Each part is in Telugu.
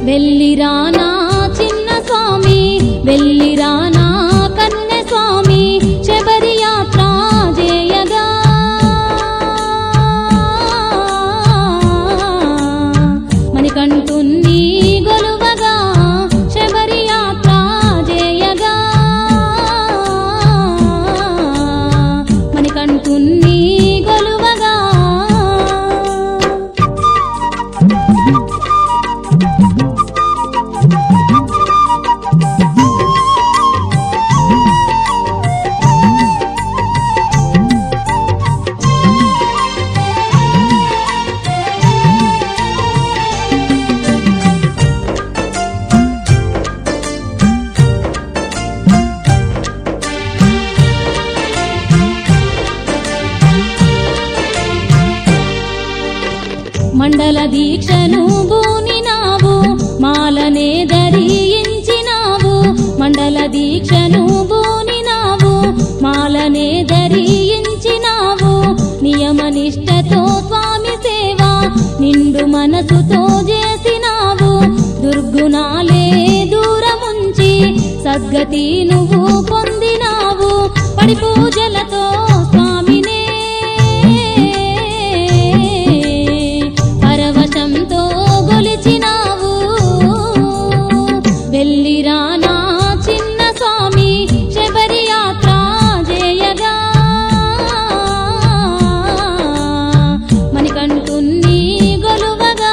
వెళ్ళిరానా చిన్న స్వామి వెళ్ళిరానా కన్నె స్వామి శబరి యాత్ర చేయగా మణికంఠున్ని గొలువగా శబరి యాత్ర చేయగా మణికంఠున్ని గొలువగా మండల దీక్షను బూనినావు మాలనే ధరించినావు మండల దీక్షను బూనినావు మాలనే ధరించినావు నియమనిష్టతో స్వామి సేవ నిండు మనసుతో చేసినావు దుర్గుణాలే దూరముంచి సద్గతి నువ్వు పొందినావు పడి పూజలతో స్వామినే పరవశంతో గొలిచినావు వెళ్ళిరానా చిన్న స్వామి శబరి యాత్ర చేయగా మణికంఠున్ని గొలువగా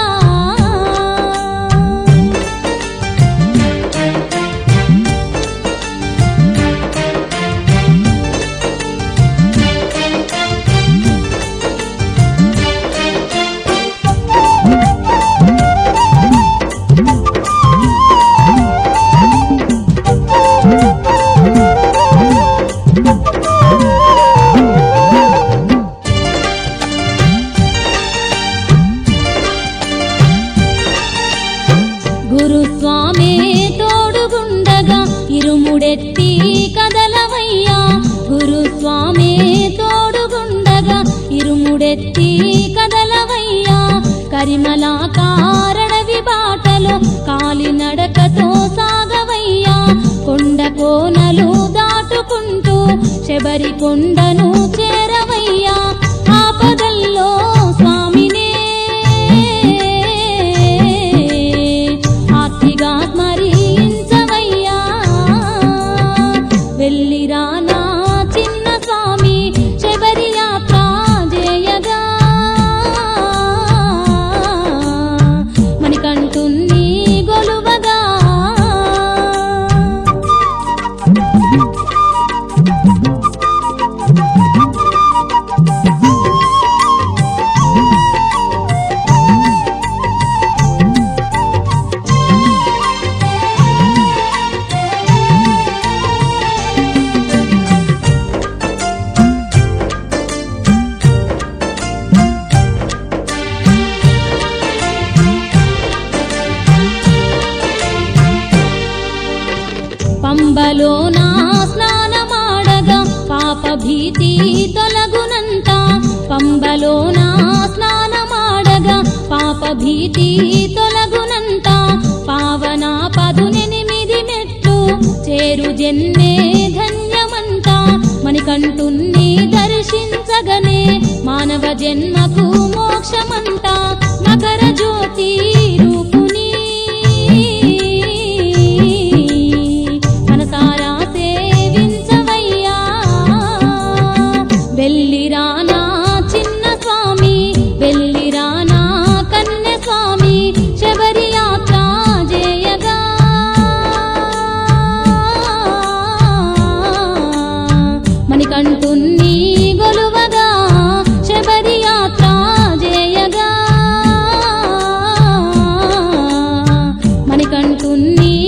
గురుస్వామే తోడుగుండగా ఇరుముడెత్తి కదలవయ్యా గురుస్వామే తోడుగుండగా ఇరుముడెత్తి కదలవయ్యా కరిమల కారణవి బాటలో కాలినడకతో సాగవయ్యా కొండ కోనలు దాటుకుంటూ శబరి కొండను చేరవయ్యా ఆపదల్లో స్వామినే ఆర్తిగా స్మరించవయ్యా వెళ్ళిరానా చిన్న స్వామి శబరి యాత్ర చేయగా మణికంఠున్ని గొలువగా పంబలో నా స్నానమాడగా పాప భీతి తొలగునంత పంబలో నా స్నానమాడగా పాప భీతి తొలగునంత పావన పదునెనిమిది మెట్లు చేరు జన్మే ధన్యమంత మణికంఠున్ని దర్శించగనే మానవ జన్మకు మోక్షమంత మకర జ్యోతి రూపుని మనసారా సేవించవయ్యా వెళ్ళిరానా చిన్న స్వామి వెళ్ళిరానా కన్య స్వామి శబరి యాత్ర చేయగా మణికంఠున్ని గొలువగా శబరి యాత్ర చేయగా మణికంఠున్ని